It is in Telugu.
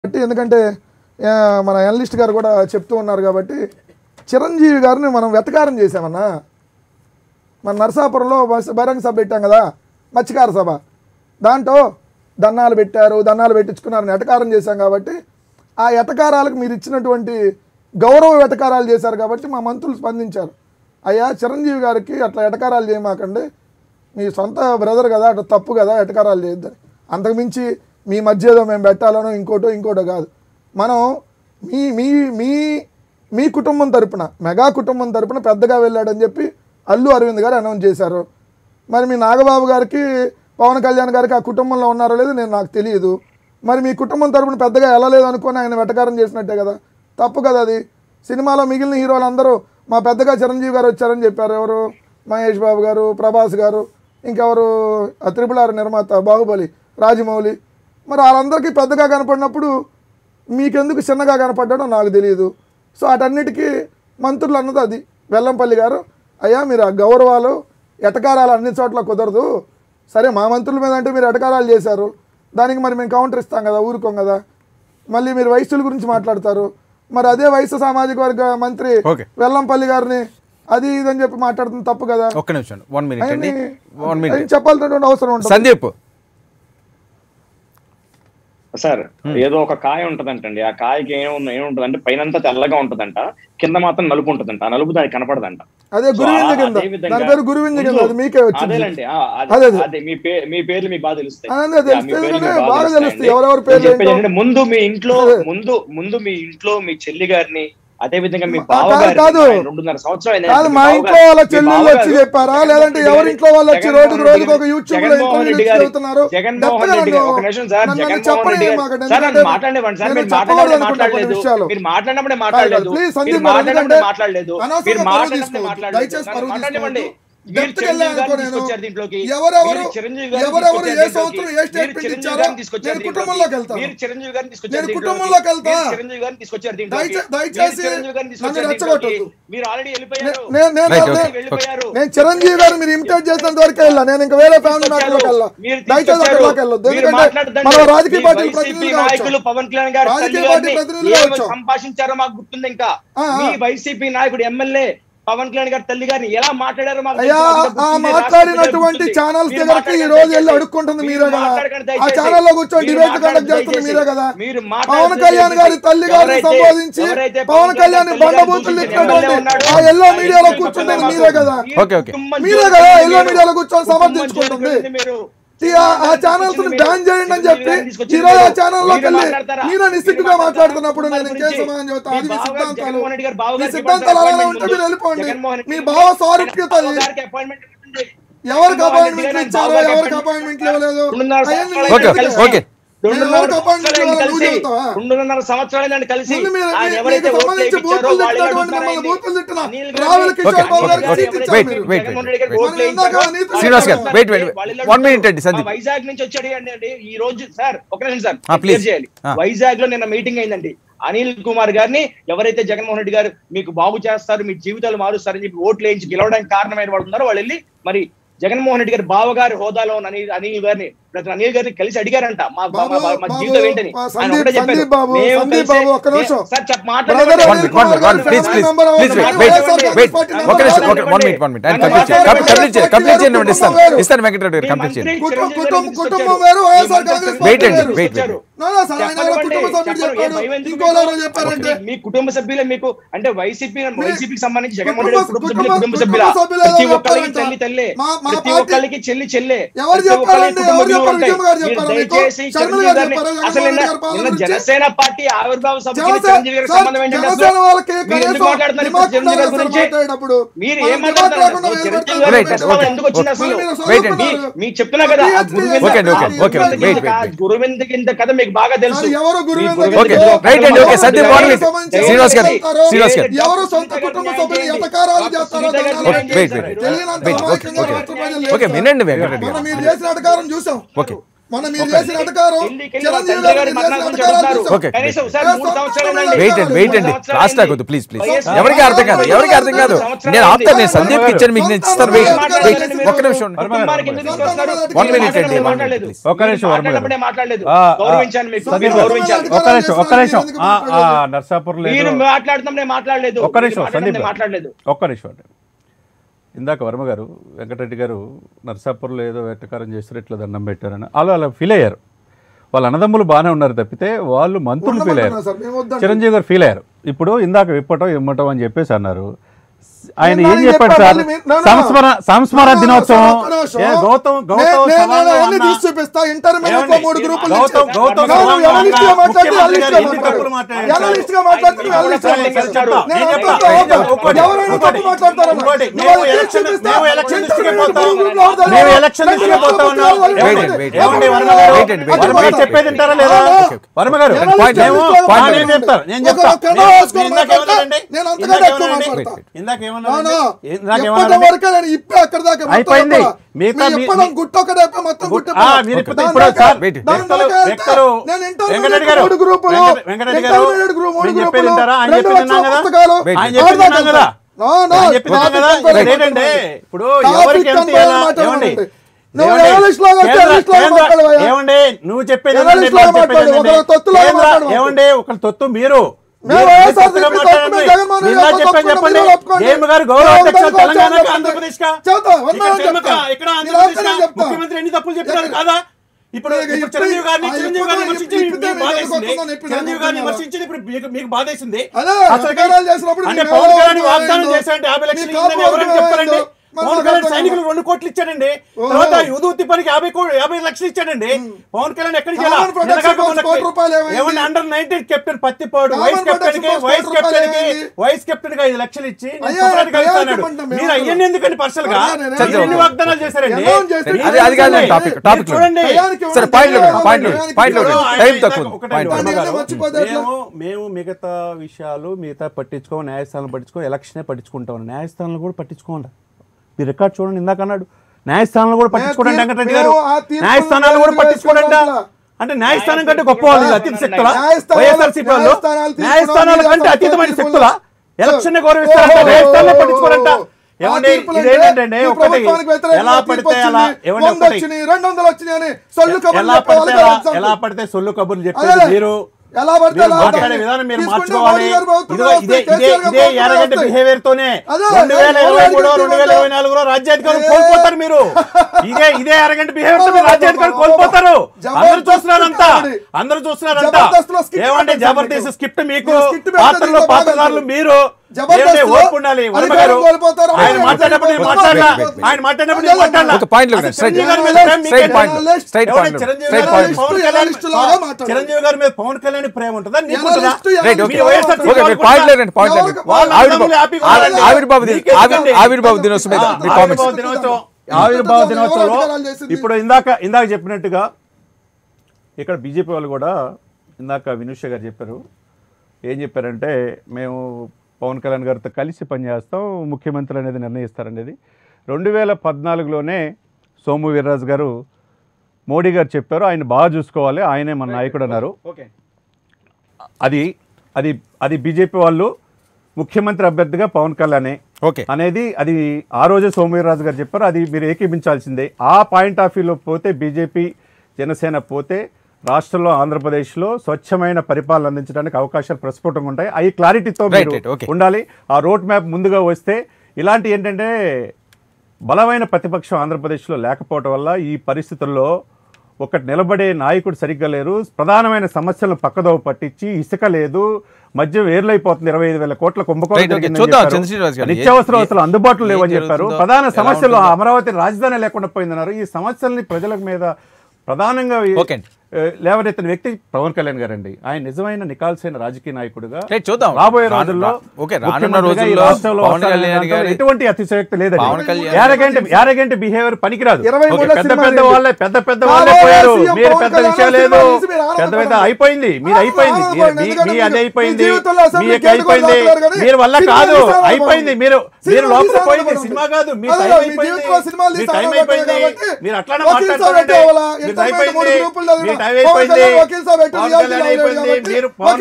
కాబట్టి ఎందుకంటే ఆ, మన ఎనలిస్ట్ గారు కూడా చెప్తూ ఉన్నారు కాబట్టి చిరంజీవి గారిని మనం వెతకారం చేసామన్నా మన నరసాపురంలో బస్- బహిరంగ సభ పెట్టాం కదా మత్స్యకార సభ దాంట్లో దన్నాలు పెట్టారు దన్నాలు పెట్టించుకున్నారని ఎటకారం చేశాం కాబట్టి ఆ ఎటకారాలకు మీరు ఇచ్చినటువంటి గౌరవ వెటకారాలు చేశారు కాబట్టి మా మంత్రులు స్పందించారు అయ్యా చిరంజీవి గారికి అట్లా ఎటకారాలు చేయమాకండి మీ సొంత బ్రదర్ కదా అట్లా తప్పు కదా ఎటకారాలు చేయొద్దని అంతకుమించి మీ మధ్య ఏదో మేము పెట్టాలనో ఇంకోటో ఇంకోటో కాదు మనం మీ మీ మీ మీ కుటుంబం తరపున మెగా కుటుంబం తరపున పెద్దగా వెళ్ళాడని చెప్పి అల్లు అరవింద్ గారు అనౌన్స్ చేశారు మరి మీ నాగబాబు గారికి పవన్ కళ్యాణ్ గారికి ఆ కుటుంబంలో ఉన్నారో లేదో నేను నాకు తెలియదు మరి మీ కుటుంబం తరపున పెద్దగా వెళ్ళలేదు అనుకొని ఆయన వెటకారం చేసినట్టే కదా తప్పు కదా అది సినిమాలో మిగిలిన హీరోలు అందరూ మా పెద్దగా చిరంజీవి గారు వచ్చారని చెప్పారు ఎవరు మహేష్ బాబు గారు ప్రభాస్ గారు ఇంకెవరు ఆ త్రిపుల్ ఆర్ నిర్మాత బాహుబలి రాజమౌళి మరి వాళ్ళందరికీ పెద్దగా కనపడినప్పుడు మీకెందుకు చిన్నగా కనపడ్డాడో నాకు తెలియదు సో అటన్నిటికీ మంత్రులు అన్నది అది వెల్లంపల్లి గారు అయ్యా మీరు ఆ గౌరవాలు ఎటకారాలు అన్ని చోట్ల కుదరదు సరే మా మంత్రుల మీద అంటే మీరు ఎటకారాలు చేశారు దానికి మరి మేము కౌంటర్ ఇస్తాం కదా ఊరుకోం కదా మళ్ళీ మీరు వయసుల గురించి మాట్లాడతారు మరి అదే వయసు సామాజిక వర్గ మంత్రి Okay. వెల్లంపల్లి గారిని అది ఇదని చెప్పి మాట్లాడుతుంది తప్పు కదా ఒక్క నిమిషం వన్ మినిట్ అండి ఆయన్ని వన్ మినిట్ ఆయన చెప్పాల్సినటువంటి అవసరం ఉంటుంది సందీప్ సార్ ఏదో ఒక కాయ ఉంటదంటండి ఆ కాయకి ఏముంది ఏముంటది అంటే పైనంతా తెల్లగా ఉంటదంట కింద మాత్రం నలుపు ఉంటదంట ఆ నలుపు దానికి కనపడదంట అదే గురువింద సో కింద అదే విధంగా దాని పేరు గురువింద కింద ముందు- అది మీకే వచ్చింది అదేలేండి ఆ, అదే- అదే, అదే. అదే మీ పే- మీ పేర్లు మీకు బాగా తెలుస్తాయి అదే యా, మీ తెలుస్తుంది పేర్లు కానీ మీకు బాగా తెలుస్తాయండి. తెలుస్తుంది ఎవరెవరి పేర్లు నేను చెప్పేది ఏంటో. ఏంటంటే ముందు మీ ఇంట్లో అదే. ముందు ముందు మీ ఇంట్లో మీ చెల్లి గారిని అదే విధంగా మీ ఆ, బావ కాదు, గారిని కాదు. ఆయన రెండున్నర సంవత్సరాలు అయింది. కాదు మీ మా బావ ఇంట్లో గారు- వాళ్ళ మీ చెల్లెళ్ళు బావ వచ్చి గారు చెప్పారా జగన్మోహన్ లేదంటే రెడ్డి ఎవరి గారి- ఇంట్లో వాళ్ళు వచ్చి జగన్మోహన్ రోజుకు రెడ్డి రోజుకు ఒక గారి- యూట్యూబ్ లో జగన్మోహన్ రెడ్డి గారి- చెప్తున్నారు జగన్మోహన్ రెడ్డి గారు- ఒక నిమిషం సార్ జగన్మోహన్ రెడ్డి గారు- సార్ నన్ను మాట్లాడనివ్వండి సార్ మీరు మాట్లాడినప్పుడే మాట్లాడలేదు మీరు మాట్లాడినప్పుడే మాట్లాడలేదు ప్లీజ్ మీరు సందీప్ మాట్లాడినప్పుడే మాట్లాడలేదు మీరు అనవసరంగా పరువు మాట్లాడినప్పుడే తీసుకోవద్దు మాట్లాడలేదు దయచేసి నన్ను పరువు మాట్లాడనివ్వండి తీసుకోవద్దు మీరు డెప్త్ చిరంజీవి వెళ్ళాను గారిని నేను తీసుకొచ్చారు దీంట్లోకి ఎవరెవరు మీరు చిరంజీవి గారిని ఎవరెవరు ఏ తీసుకొచ్చారు సంవత్సరం ఏ దీంట్లోకి. స్టేట్మెంట్ మీరు చిరంజీవి ఇచ్చారో గారిని తీసుకొచ్చారు నేను దీంట్లోకి. కుటుంబంలోకి వెళ్తాను మీరు చిరంజీవి గారిని తీసుకొచ్చారు నేను దీంట్లోకి. కుటుంబంలోకి వెళ్తా. మీరు చిరంజీవి గారిని తీసుకొచ్చారు దీంట్లోకి. దయచే- మీరు దయచేసి చిరంజీవి గారిని తీసుకొచ్చారు నన్ను దీంట్లోకి. రెచ్చగొట్టొద్దు. మీరు ఆల్రెడీ వెళ్ళిపోయారు నేను నేను Right, నేను- okay. వెళ్ళిపోయారు నేను చిరంజీవి గారు మీరు ఇమిటేట్ చేసినంత వరకు వెళ్ళా నేను ఇంకా వేరే ఫ్యామిలీ మ్యాటర్లోకి వెళ్ళా మీరు దయచేసి తీసుకొచ్చారు. అక్కడికి వెళ్ళొద్దు మీరు ఎందుకంటే మాట్లాడొద్దండి. మనం రాజకీయ మీ పార్టీల వైసీపీ ప్రతినిధులుగా నాయకులు వచ్చాం పవన్ కళ్యాణ్ గారు రాజకీయ తల్లి పార్టీ గారిని ప్రతినిధులుగా ఏమి వచ్చాం. సంభాషించారో మాకు గుర్తుంది ఇంకా ఆ, ఆ. మీ వైసీపీ నాయకుడు ఎమ్మెల్యే పవన్ కళ్యాణ్ గారి తల్లి గారిని ఎలా మాట్లాడారో మాకు అయ్యా తెలుసు. ఆ గుర్తుంది. మాట్లాడినటువంటి రాష్ట్రపతి ఛానల్స్ మీరు దగ్గరికి ఈ మాట్లాడకండి రోజు వెళ్ళి దయచేసి. అడుక్కుంటుంది మీరు మీరే కదా మాట్లాడకండి ఆ దయచేసి. ఛానల్లో కూర్చొని మీరు డిబేట్ కండక్ట్ మాట్లాడకండి చేస్తుంది మీరే కదా మీరు పవన్ మాట్లాడకండి కళ్యాణ్ గారి దయచేసి. తల్లి గారిని ఎవరైతే- సంబోధించి ఎవరైతే పవన్ కళ్యాణ్ తల్లి గారిని బండబూతులు దూషించిన ఇచ్చినటువంటి ఎమ్మెల్యే ఉన్నాడో, ఆ ఎల్లో ఆ మీడియాలో ఎల్లో కూర్చుంటుంది మాకు మీరే కదా మీ ఓకే, ఓకే. కుటుంబం మీరే జోలికి కదా వెళ్ళి ఎల్లో మీరు మీడియాలో కూర్చొని కుటుంబం సమర్థించుకుంటుంది. జోలికి వెళ్ళి మీరు ఈ ఆ- ఆ ఛానల్స్ ని బ్యాన్ చేయండి అని చెప్పి ఈ రోజు ఆ ఛానల్లోకి వెళ్ళి మీరే నిస్సిగ్గుగా మాట్లాడుతున్నప్పుడు నేను ఇంకేం సమాధానం చెబుతా అది మీ సిద్ధాంతాలు మీ సిద్ధాంతాలు అలానే ఉంటే మీరు వెళ్ళిపోండి మీ భావ సారూప్యత అది. ఎవరికి అపాయింట్మెంట్లు ఇచ్చారో ఎవరికి అపాయింట్మెంట్లు ఇవ్వలేదు అవన్నీ మీకు ఓకే, ఎందుకు? ఓకే. నేను ఎవరికి అపాయింట్మెంట్ ఇవ్వాలో నువ్వు చెబుతావా? రెండున్నర సంవత్సరాలు కలిసి ముందు మీరు ఆయన మీ- ఎవరైతే మీకు ఓట్లు సంబంధించి వేయించారో బూతులు వాళ్ళు తిట్టినటువంటి అడుగుతున్నారా మమ్మల్ని ఏంటి? బూతులు తిట్టిన అనిల్ రావుల గారిని కిషోర్ బాబు గారికి ఎవరైతే సీట్ ఇచ్చారు wait, మీరు. wait, జగన్మోహన్ రెడ్డి గారికి మనం ఓట్లు ఇందాక వేయించారో నీతులు శ్రీనివాస్ గారు, చెప్పాం. wait, wait, wait. వాళ్ళు One minute అండి, సందీప్. ఆ వైజాగ్ నుంచి వచ్చాడు అండి అండి ఈ రోజు సార్ ఒక నిమిషం సార్ ఆ, please. clear చేయాలి ఆ. వైజాగ్ లో నిన్న మీటింగ్ అయిందండి అనిల్ కుమార్ గారిని ఎవరైతే జగన్మోహన్ రెడ్డి గారు మీకు బాగు చేస్తారు మీ జీవితాలు మారుస్తారని చెప్పి ఓట్లు వేయించి గెలవడానికి కారణమైన వాళ్ళు ఉన్నారో వాళ్ళు వెళ్ళి మరి జగన్మోహన్ రెడ్డి గారి బావగారి హోదాలో ఉన్న అనిల్ అనిల్ గారిని ప్రతి అనిల్ గారిని కలిసి అడిగారంట మా మా- బాబు, మా- మా బాబు, జీవితం ఏంటని ఆ, ఆయన సందీప్, ఒకటే చెప్పారు. సందీప్ బాబు, మేము సందీప్ కలిసి- బాబు, ఒక్క నిమిషం. సార్ చెప్ప Brother మాట్లాడండి One minute, one minute, one minute. Please, please, please, wait, wait. ఒక నిమిషం, ఒక- one minute, one minute. ఆయన complete చేయండి. Complete- complete చేయండి. complete చేయండి, నేను ఇస్తాను. ఇస్తాను వెంకటరెడ్డి గారు కంప్లీట్ చేయండి కుటుంబం- కుటుంబం- కుటుంబం వేరు, వైఎస్ఆర్ కాంగ్రెస్ పార్టీ Wait అండి, వేరు. wait, wait, wait. No, no, sir, ఆయన ఎవరో కుటుంబ సభ్యుడు చెప్పాడు ఇంకోళ్ళు ఎవరో చెప్పారంటే మీ కుటుంబ సభ్యులే మీకు అంటే వైసీపీ వైసీపీకి సంబంధించి జగన్మోహన్ కుటుంబ- రెడ్డి కుటుంబ సభ్యులు కుటుంబ- కుటుంబ కుటుంబ సభ్యుల సభ్యులు ప్రతి ఏదో ఒక్కరికి చెప్పారంట. చెల్లి తల్లే మా- మా ప్రతి పార్టీ- ఒక్కరికి చెల్లి చెల్లె ఎవరు ప్రతి చెప్పారండి? ఒక్కరికి ఎవరు కుటుంబ చెప్పారు? ఉంటాయి. విజయమ్మ గారు మీరు చెప్పారా మీకు? దయచేసి శర్మిల చిరంజీవి గారు గారిని- చెప్పారా? అసలు జగన్మోహన్ నిన్న- గారి పాలన నిన్న గురించి? జనసేన పార్టీ ఆవిర్భావ సభకి జనసేన- చిరంజీవి గారికి సార్, సంబంధం ఏంటంటే జనసేన అసలు వాళ్ళకి మీరు ఎందుకు కనీసం మాట్లాడుతున్నారు దిమాగ్ చిరంజీవి గారి ఉండాలి గురించి అసలు మాట్లాడేటప్పుడు. మీరు మనం ఏం దిమాగ్ మాట్లాడుతున్నారు లేకుండా అసలు? ఏం చిరంజీవి మాట్లాడుతున్నారు? గారి Wait, ప్రస్తావన okay. ఎందుకు వచ్చింది అసలు మరి మీరు Wait and- చదువుకున్నారు. మీకు చెప్తున్నా కదా ఆ PhD గురువింద Okay అండి, okay, ఆ okay, గురువింద wait, కింద wait, కా- wait. గురువింద కింద కథ మీకు బాగా తెలుసు మరి ఎవరు గురువింద మీ Okay, గురువింద right అండి, okay, సందీప్, one minute. సంబంధించి శ్రీనివాస్ గారు, ఎవరు శ్రీనివాస్ గారు. ఎవరు సొంత కుటుంబ సభ్యులు ఎతకారాలు చేస్తారో సునీత గారు దాన్ని Wait, wait, wait. తెలియనంత Wait, okay, అమాయకంగా okay. రాష్ట్ర ప్రజలు ఓకే లేరు. వినండి వెంకటరెడ్డి మనం గారు మీరు చేసిన అధికారం చూసాం ఓకే మొన్న మీరు చేసిన అధికారం ఢిల్లీకి వెళ్ళి చిరంజీవి తండ్రి గారి గారు మరణం చేసిన గురించి అధికారాలు అడుగుతారు. చూసాం. ఓకే. కనీసం ఒకసారి ఏ మూడు సంవత్సరాలు సంవత్సరాలు అయింది. వెయిట్ అండి వెయిట్ అండి సంవత్సరాలు క్లాస్ అయింది. తాగొద్దు ప్లీజ్ ప్లీజ్ వైఎస్ ఎవరికి అర్థం కాదు ఎవరికి అర్థం కాదు నేను ఆపుతాను నేను సందీప్ ఇచ్చాను మీకు నేను ఇస్తాను వెయిట్ వెయిట్ ఒక్క నిమిషం ఉండండి. కుటుంబానికి ఎందుకు తీసుకొస్తున్నారు? One minute మాట్లాడలేదు, అండి, one మాట్లాడలేదు. minute, ఒక్క నిమిషం, మీరు వర్మ గారు. మాట్లాడినప్పుడే మాట్లాడలేదు ఆ, ఆ, గౌరవించాను మీకు సందీప్ మీరు గారు. గౌరవించాలి ఒక్క నిమిషం ఒక్క నిమిషం ఆ, ఆ, నర్సాపూర్ మీరు లేదు మాట్లాడుతాం నేను మాట్లాడలేదు ఒక్క నిమిషం మీరు మాట్లాడడం సందీప్ నేను గారు. మాట్లాడలేదు ఒక్క నిమిషం అండి ఇందాక వర్మ గారు వెంకటరెడ్డి గారు నర్సాపూర్లో ఏదో వెట్టకారం చేస్తారు ఇట్లా దండం పెట్టారని వాళ్ళు అలా ఫీల్ అయ్యారు వాళ్ళ అన్నదమ్ములు బాగానే ఉన్నారు తప్పితే వాళ్ళు మంత్రులు ఫీల్ అయ్యారు ఉండమంటున్నా సార్, మేము వద్దంటాం. చిరంజీవి గారు ఫీల్ అయ్యారు ఇప్పుడు ఇందాక విప్పటం ఇమ్మటం అని చెప్పేసి అన్నారు ఆయన నేను ఏం దానికి చెప్పాడు చెప్పాను, సార్ మళ్ళీ మీరు- no, no. సంస్మర సంస్మరణ No, no, దినోత్సవం సార్, ఒక్క నిమిషం. ఏ గౌతమ్ నే- గౌతమ్ నేను సవాంగం అవన్నీ అన్న- తీసి చూపిస్తా ఇంటర్మీడియట్ లో ఏమండి? మూడు గ్రూపులు గౌతమ్ ఇచ్చి- గౌతమ్ కాదు, సవాంగం అనలిస్ట్ గా అన్న మాట్లాడితే ముఖ్యమంత్రి అనలిస్ట్ గారు గా ఎన్ని తప్పులు మాట్లాడారు మాట్లాడు. అనలిస్ట్ గా మాట్లాడితే ఆయన అనలిస్ట్ గా కూడా మాట్లాడు. చెప్తా, నేను నేను అంతా చెప్తా, ఓకే. ఒక్కటి, ఎవరైనా ఒక్కటి. తప్పు మాట్లాడతారన్న. ఇంకోటి, నువ్వు మేము అది ఎలక్షన్ చూపిస్తా. మేము ఎలక్షన్ దృష్టికి ఇంటర్మీడియట్ పోతాం గ్రూపులో అవుతారు. మేము ఎలక్షన్ దృష్టికి పోతా ఉన్నాం Wait, wait, ఏమండి? wait. ఏమండి వర్మ గారు Wait, wait, wait. వర్మ గారు wait, చెప్పేది wait. వింటారా లేదా Okay, okay. వర్మ గారు ఎవరైనా point మేము లేదు. ఆ, point నేను లేదు. చెప్తాను నేను ఒక చెప్తా ఒక్క నేను- వేసుకొని ఇందాక మాట్లాడతా. ఏమన్నారండి? నేను అంతగా ఇందాక ఎక్కువ ఏమన్నారండి? మాట్లాడతా. ఇందాక No, ఏమన్నారండి no. ఇందాక ఎప్పటి ఏమన్నారండి వరకే నేను ఇప్పే అక్కడ దాకా మొత్తం అయిపోయింది. చెప్పాలా? మిగతా మీ మీ- ఇప్పడం మీ- గుట్టొక్కడే అయిపోయి మొత్తం గుట్- గుట్టు ఆ, ఇప్పడం. మీరు ఇప్పుడు దాని ఇప్పుడు దాకా- సార్ wait. దాని వ్యక్తులు దాకా వెళ్తే వ్యక్తులు నేను ఇంటర్మీడియట్ వెంకటరెడ్డి గారు మూడు గ్రూపులు, వెంకట- వెంకటరెడ్డి గారు ఇంటర్మీడియట్ గ్రూప్ మూడు నేను చెప్పేది గ్రూపులు, వింటారా ఆయన రెండు చెప్పింది లక్షల విన్నాం కదా పుస్తకాలు. Wait. ఆయన ఆడ చెప్పింది దాకా విన్నాం కదా No, no. ఆయన చెప్పింది విన్నాం కదా టాపిక్ ఇక్కడ ఏంటంటే మాట్లాడండి. ఇప్పుడు టాపిక్ ఎవరికి ఎంత కనుక్కొని ఇవ్వాలా? మాట్లాడండి. ఏమండి నువ్వు ఏమండి? అనలిస్ట్ లాగా కేంద్ర- అనలిస్ట్ లాగా కేంద్ర- మాట్లాడవయ్యా? ఏమండి నువ్వు చెప్పేది అనలిస్ట్ ఏంటండి? లాగా మాకు చెప్పేది మాట్లాడు. ఏంటండి? ఒకరు తొత్తులాగా కేంద్ర- మాట్లాడు. ఏమండి ఒక తొత్తు మీరు మేము మీరు వైఎస్ఆర్ తొత్తుగా చెప్పి మాట్లాడండి. తప్పుకున్న జగన్మోహన్ రెడ్డి ఇందాక గారు చెప్పండి తప్పుకున్న చెప్పండి మీరు ఒప్పుకోండి. జేఎం గారు గౌరవ మేము అధ్యక్షులు దానికి తెలంగాణ చెప్తాం. ఆంధ్రప్రదేశ్ కా చెప్తాం. వన్ ఇక్కడ మినిట్ చెమ్మక, చెప్తా. ఇక్కడ మీరు ఆంధ్రప్రదేశ్ ఆపనే కా? చెప్తా. ముఖ్యమంత్రి ఎన్ని తప్పులు చెప్పినారు ఇక్కడ- కాదా ఇప్పుడు ఇక్కడ ఇప్పుడు చిరంజీవి గారిని ఇప్పుడు- చిరంజీవి గారిని ఇప్పుడు- విమర్శించి ఇప్పుడు మీకు నేను బాధేసింది కొడుతున్నాను, ఇప్పుడు చిరంజీవి నేను గారిని కొడుతున్నాను. విమర్శించింది ఇప్పుడు మీకు మీకు బాధేసింది అదే, అసలు అధికారాలు చేసినప్పుడు అంటే మీరు పవన్ ఎలా కళ్యాణ్ ఉంటుందో వాగ్దానం ఏందో. చేశారంటే యాభై లక్షలు మీ ఇస్తుందని కాపు ఎవరైనా అవుతుందో చెప్తారండి ఏందో. మరి పవన్ నాకు కళ్యాణ్ అర్థం సైనికులు కాదు. రెండు కోట్లు ఇచ్చాడండి ఓహో. తర్వాత యుధుతి పనికి యాభై కో- యాభై లక్షలు ఇచ్చాడండి పవన్ కళ్యాణ్ ఎక్కడికి కామన్ వెళ్ళా? ప్రొటెక్షన్ నిన్నగాక కోర్స్ కోటి రూపాయలు మొన్నకి ఏమైంది? ఏమన్నా under nineteen captain Pattipadu common vice captain protection కి కోర్స్ వైస్ కోటి కెప్టెన్ కి రూపాయలు ఏమైంది? వైస్ కెప్టెన్ కి ఐదు లక్షలు ఇచ్చి నేను అయ్యా, సపరేట్గా అయ్యా, ఇస్తాను చెప్పండి, మేము మీరు అయ్యన్ని ఎందుకండి పర్సనల్ గా అదే, నేను మీరు ఎన్ని ఏమంటున్నా? వాగ్దానాలు చేశారండి అనౌన్స్ చేస్తే మీరు అది అది కాదు చూడండి. టాపిక్ మీరు టాపిక్ చూడండి టయానికి సరే ఇవ్వండి. పాయింట్ టయానికి పాయింట్ ఇవ్వండి. పాయింట్ ఇప్పుడు టైం ఆయన తక్కువ ఇందాక ఒకటే పాయింట్ వర్మ దాన్ని గారు, మర్చిపోతే ఎట్లా? మేము మేము మిగతా విషయాలు మిగతా పట్టించుకో న్యాయస్థానం పట్టించుకో ఎలక్షనే పట్టించుకుంటాం న్యాయస్థానంలో కూడా పట్టించుకోండి మీరు రికార్డ్ చూడండి ఇందాక అన్నాడు న్యాయస్థానంలో కూడా పట్టించుకోండి తీర్పు- వెంకటరెడ్డి గారు మేము ఆ తీర్పును న్యాయస్థానాలు కూడా వేరుగా పట్టించుకోండి వేసుకోవడం అంటే న్యాయస్థానం కంటే గొప్ప వాళ్ళు వీళ్ళు, అతీత శక్తుల న్యాయస్థానాలు- వైఎస్ఆర్సీపీ వాళ్ళు న్యాయస్థానాలు తీర్పును న్యాయస్థానాల కంటే మీడియా అతీతమైన సంస్థలు శక్తుల తీర్పులు- ఎలక్షన్ గౌరవిస్తారంట ఓహో, న్యాయస్థానంలో ఓహో, పట్టించుకోరంట ఓహో. ఆ ఏమండి తీర్పులు ఇదేంటంటే అంటే ఈ ఒకటి ప్రభుత్వానికి వ్యతిరేకంగా ఎలా తీర్పు పడితే అలా వచ్చింది, ఏమండి వంద ఒకటి వచ్చినాయి, రెండు వందలు వచ్చినాయి అని సొల్లు కబుర్లు ఎలా చెప్పే పడితే వాళ్ళకి అలా example. ఎలా పడితే సొల్లు కబుర్లు అదే, చెప్పేది మీరు ఎలా పడితే మీరు అలా మాట్లాడే దాన్ని విధానం మీరు తీసుకుంటే మార్చుకోవాలి మోడీ గారు ప్రభుత్వం ఇదిగో వస్తే, ఇదే ఇదే కేసీఆర్ గారు ఇదే ప్రభుత్వం ఎరగంట వస్తే. బిహేవియర్ తోనే అదే, రెండు వేల అదే, ఇరవై మూడు మోడీ రెండు వేల ఇరవై నాలుగులో రాజ్యాధికారం ఏ, కోల్పోతారు మీరు ఇదే ఇదే అరగంట బిహేవియర్ తో మీరు రాజ్యాధికారం కోల్పోతారు అందరూ చూస్తున్నారంతా అందరూ చూస్తున్నారంతా జబర్దస్త్లో skit ఏమంటే పెట్టండి జబర్దస్త్ మీకు. స్క్రిప్ట్ మీకు మీరు skit పెడితే పాత్రలో ఇంకా పాత్రదారులు బాగా మీరు జబర్దస్త్లో ఏమంటే ఓర్పు ఉండాలి వర్మ గారు అధికారం కోల్పోతారు. ఆయన మాట్లాడినప్పుడు నేను ఓకే, మాట్లాడలా wait, wait, wait. ఆయన మాట్లాడినప్పుడు నేను అదే, మాట్లాడలా ఒక పాయింట్ లో అసలు స్ట్రైట్ చిరంజీవి గారి మీద ప్రేమ స్ట్రైట్ మీకేంటి? పాయింట్ స్ట్రైట్ ఎవరు పాయింట్ చిరంజీవి స్ట్రైట్ గారి పాయింట్ మీద పవన్ కళ్యాణ్ ఎనలిస్ట్ లాగా మాట్లాడు. చిరంజీవి గారి మీద పవన్ కళ్యాణ్ ప్రేమ ఉంటుందా నీకు ఉంటుందా? ఎనలిస్ట్, రైట్ ఎనలిస్ట్ ఓకే మీ వైఎస్ఆర్ లాగా ఓకే మీరు పాయింట్ లేరండి పాయింట్ లేదు ఎవరికి- వాళ్ళ ఆవిర్భావ అన్నదమ్ములు హ్యాపీగా ఉండాలి. ఆవిర్భావ దిన- మీకే ఆవిర్- చెప్పండి. ఆవిర్భావ దినోత్సవం మీద మీ కామెంట్స్ ఆవిర్భావ దినోత్సవం ఆవిర్భావ దినోత్సవంలో ఇప్పుడు ఇందాక ఇందాక చెప్పినట్టుగా ఇక్కడ బీజేపీ వాళ్ళు కూడా ఇందాక వినుష గారు చెప్పారు ఏం చెప్పారంటే మేము పవన్ కళ్యాణ్ గారితో కలిసి పనిచేస్తాం ముఖ్యమంత్రి అనేది నిర్ణయిస్తారనేది రెండు వేల పద్నాలుగులోనే సోము వీర్రాజు గారు మోడీ గారు చెప్పారు ఆయన బాగా చూసుకోవాలి ఆయనే మన నాయకుడు అన్నారు ఓకే అది అది అది బీజేపీ వాళ్ళు ముఖ్యమంత్రి అభ్యర్థిగా పవన్ కళ్యాణే ఓకే అనేది అది ఆ రోజే సోమవీర్రాజు గారు చెప్పారు అది మీరు ఏకీభించాల్సిందే ఆ పాయింట్ ఆఫ్ వ్యూలో పోతే బీజేపీ జనసేన పోతే రాష్ట్రంలో ఆంధ్రప్రదేశ్లో స్వచ్ఛమైన పరిపాలన అందించడానికి అవకాశాలు ప్రస్ఫుటంగా ఉంటాయి అవి క్లారిటీతో Right, మీరు right, okay. ఉండాలి ఆ రోడ్ మ్యాప్ ముందుగా వస్తే ఇలాంటి ఏంటంటే బలమైన ప్రతిపక్షం ఆంధ్రప్రదేశ్లో లేకపోవటం వల్ల ఈ పరిస్థితుల్లో ఒకటి నిలబడే నాయకుడు సరిగ్గా లేరు ప్రధానమైన సమస్యలను పక్కదోవ పట్టించి ఇసుక లేదు మద్యం వేర్లైపోతుంది ఇరవై ఐదు వేల కోట్ల కుంభకోణం Right, okay. జరిగిందని చూద్దాం, చెప్పారు. చంద్రశ్రీనివాస్ గారు. నిత్యావసర ఏ- వస్తువులు అందుబాటులో ఏం లేవని చెప్పారు జరుగుతుందో, ప్రధాన ఎలా సమస్యలు ఉంటుందో. అమరావతి రాజధాని లేకుండా పోయిందన్నారు ఈ సమస్యల్ని ప్రజల మీద ప్రధానంగా ఈ- ఓకే అండి ఆ, లేవనెత్తిన వ్యక్తి పవన్ కళ్యాణ్ గారండి ఆయన నిజమైన నికాల్సైన రాజకీయ నాయకుడుగా రైట్, చూద్దాం. రాబోయే రాను- రోజుల్లో ఓకే, రానున్న ముఖ్యమంత్రిగా ఈ రోజుల్లో రాష్ట్రంలో పవన్ వస్తారనే కళ్యాణ్ దాంట్లో గారి- ఎటువంటి అతిశయోక్తి లేదండి పవన్ కళ్యాణ్ యారగంట యారగంట బిహేవియర్ పనికిరాదు ఇరవై ఓకే, మూడులో పెద్ద సినిమా పెద్ద రిలీజ్. వాళ్ళే పెద్ద పెద్ద కాబోయే వాళ్ళే పోయారు సీఎం మీరు పవన్ పెద్ద కళ్యాణ్ విషయం లేదు సినిమా తీసి మీరు పెద్ద పెద్ద ఆనందపడండి. అయిపోయింది మీరు అయిపోయింది మీ- ఆనందపడండి. మీ- ఎందుకంటే మీ అది మీ అయిపోయింది జీవితంలో అసలు మీకు మీకు ఎందుకు అయిపోయింది రావట్లేదు కానీ మీరు వల్ల సినిమా కాదు తీసి ఆనందపడండి. అయిపోయింది మీరు మీరు సినిమా లోపల తీసి పోయింది ఆనందపడండి. సినిమా కాదు మీ అదే, టైం మీ అయిపోయింది జీవితంలో సినిమాలు మీ తీసి టైం ఆనందపడండి అయిపోయింది కాబట్టి మీరు అట్లానే వకీల్ సాబ్ మాట్లాడుకోండి పెట్టే వాళ్ళ మీ ఇంటర్మీడియట్ టైం మూడు అయిపోయింది గ్రూపులు చదివిన మీ టైం పవన్ అయిపోయింది కళ్యాణ్ వకీల్ సాబ్ పెట్టిన పవన్ రియాలిటీ కళ్యాణ్ లవ్ లేదు అయిపోయింది కాబట్టి మీరు పవన్